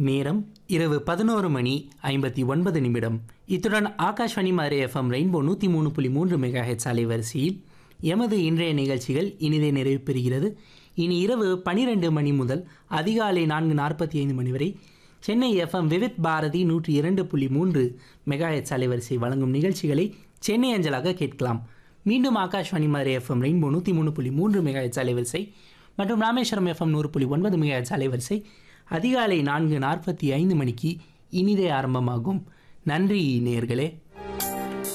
நேரம் இரவு பதினோரு மணி ஐம்பத்தி ஒன்பது நிமிடம் இத்துடன் ஆகாஷ்வாணி மாரி எஃப்எம் ரெயின்போ நூற்றி மூணு புள்ளி மூன்று மெகா ஹெச் அலைவரிசையில் எமது இன்றைய நிகழ்ச்சிகள் இனிதே நிறைவு பெறுகிறது இனி இரவு பனிரெண்டு மணி முதல் அதிகாலை நான்கு நாற்பத்தி ஐந்து மணி வரை சென்னை எஃப்எம் விவித் பாரதி நூற்றி இரண்டு புள்ளி மூன்று மெகா ஹெச் அலைவரிசை வழங்கும் நிகழ்ச்சிகளை சென்னை அஞ்சலாக கேட்கலாம் மீண்டும் ஆகாஷ்வாணி மாதிரி எஃப்எம் ரெயின்போ நூற்றி மூணு புள்ளி மூன்று மெகா ஹெச் அலைவரிசை மற்றும் ராமேஸ்வரம் எஃப்எம் நூறு புள்ளி ஒன்பது மெகா ஹெச் அலைவரிசை அதிகாலை நான்கு நாற்பத்தி ஐந்து மணிக்கு இனிதே ஆரம்பமாகும் நன்றி நேர்களே